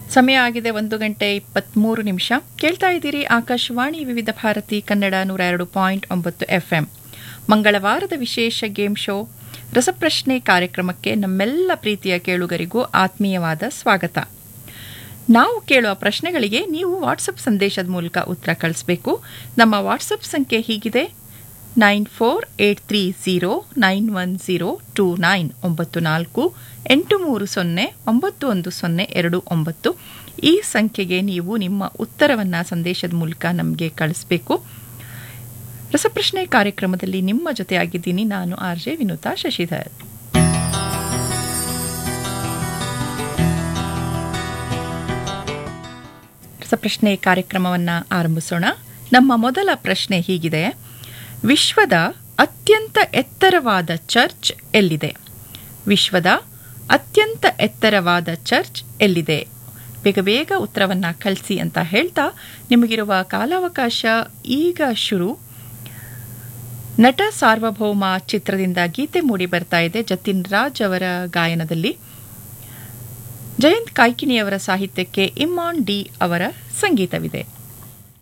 ಸಮಯ ಆಗಿದೆ ಒಂದು ಗಂಟೆ ಇಪ್ಪತ್ತ್ಮೂರು ನಿಮಿಷ ಕೇಳ್ತಾ ಇದ್ದೀರಿ ಆಕಾಶವಾಣಿ ವಿವಿಧ ಭಾರತಿ ಕನ್ನಡ ನೂರ ಎರಡು ಪಾಯಿಂಟ್ ಒಂಬತ್ತು ಎಫ್ ಎಂ ಮಂಗಳವಾರದ ವಿಶೇಷ ಗೇಮ್ ಶೋ ರಸಪ್ರಶ್ನೆ ಕಾರ್ಯಕ್ರಮಕ್ಕೆ ನಮ್ಮೆಲ್ಲ ಪ್ರೀತಿಯ ಕೇಳುಗರಿಗೂ ಆತ್ಮೀಯವಾದ ಸ್ವಾಗತ ನಾವು ಕೇಳುವ ಪ್ರಶ್ನೆಗಳಿಗೆ ನೀವು ವಾಟ್ಸಪ್ ಸಂದೇಶದ ಮೂಲಕ ಉತ್ತರ ಕಳಿಸಬೇಕು ನಮ್ಮ ವಾಟ್ಸಪ್ ಸಂಖ್ಯೆ ಹೀಗಿದೆ nine four eight three zero nine one zero two nine ಒಂಬತ್ತು ನಾಲ್ಕು ಎಂಟು ಮೂರು ಸೊನ್ನೆ ಒಂಬತ್ತು ಒಂದು ಸೊನ್ನೆ ಎರಡು ಒಂಬತ್ತು ಈ ಸಂಖ್ಯೆಗೆ ನೀವು ನಿಮ್ಮ ಉತ್ತರವನ್ನು ಸಂದೇಶದ ಮೂಲಕ ನಮಗೆ ಕಳಿಸಬೇಕು ರಸಪ್ರಶ್ನೆ ಕಾರ್ಯಕ್ರಮದಲ್ಲಿ ನಿಮ್ಮ ಜೊತೆಯಾಗಿದ್ದೀನಿ ನಾನು ಆರ್ ಜೆ ವಿನುತಾ ಶಶಿಧರ್ ರಸಪ್ರಶ್ನೆ ಕಾರ್ಯಕ್ರಮವನ್ನು ಆರಂಭಿಸೋಣ ನಮ್ಮ ಮೊದಲ ಪ್ರಶ್ನೆ ಹೀಗಿದೆ ವಿಶ್ವದ ಅತ್ಯಂತ ಎತ್ತರವಾದ ಚರ್ಚ್ ಎಲ್ಲಿದೆ ವಿಶ್ವದ ಅತ್ಯಂತ ಎತ್ತರವಾದ ಚರ್ಚ್ ಎಲ್ಲಿದೆ ಬೇಗ ಬೇಗ ಉತ್ತರವನ್ನು ಕಳಿಸಿ ಅಂತ ಹೇಳ್ತಾ ನಿಮಗಿರುವ ಕಾಲಾವಕಾಶ ಈಗ ಶುರು ನಟ ಸಾರ್ವಭೌಮ ಚಿತ್ರದಿಂದ ಗೀತೆ ಮೂಡಿ ಬರ್ತಾ ಇದೆ ಜತಿನ್ ರಾಜ್ ಅವರ ಗಾಯನದಲ್ಲಿ ಜಯಂತ್ ಕಾಯ್ಕಿಣಿಯವರ ಸಾಹಿತ್ಯಕ್ಕೆ ಇಮ್ಮಾನ್ ಡಿ ಅವರ ಸಂಗೀತವಿದೆ